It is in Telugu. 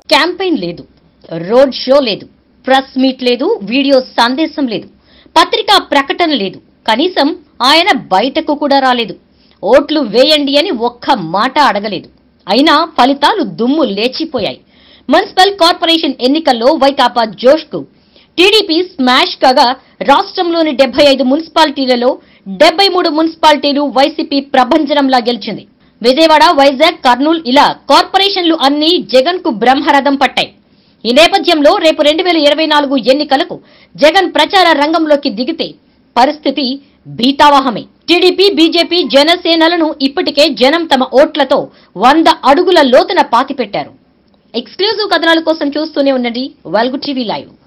క్యాంపెయిన్ లేదు రోడ్ షో లేదు ప్రెస్ మీట్ లేదు వీడియో సందేశం లేదు పత్రికా ప్రకటన లేదు కనీసం ఆయన బయటకు కూడా రాలేదు ఓట్లు వేయండి అని ఒక్క మాట అడగలేదు అయినా ఫలితాలు దుమ్ము లేచిపోయాయి మున్సిపల్ కార్పొరేషన్ ఎన్నికల్లో వైకాపా జోష్కు టీడీపీ స్మాష్ కాగా రాష్ట్రంలోని డెబ్బై ఐదు మున్సిపాలిటీలలో డెబ్బై మూడు మున్సిపాలిటీలు వైసీపీ ప్రభంజనంలా గెలిచింది విజయవాడ వైజాగ్ కర్నూలు ఇలా కార్పొరేషన్లు అన్ని జగన్ కు బ్రహ్మరథం పట్టాయి ఈ నేపథ్యంలో రేపు రెండు వేల ఇరవై నాలుగు ఎన్నికలకు జగన్ ప్రచార రంగంలోకి దిగితే పరిస్థితి భీతావహమే టీడీపీ బీజేపీ జనసేనలను ఇప్పటికే జనం తమ ఓట్లతో వంద అడుగుల లోతున పాతిపెట్టారు ఎక్స్క్లూజివ్ కథనాల కోసం చూస్తూనే ఉండండి వెల్గు టీవీ లైవ్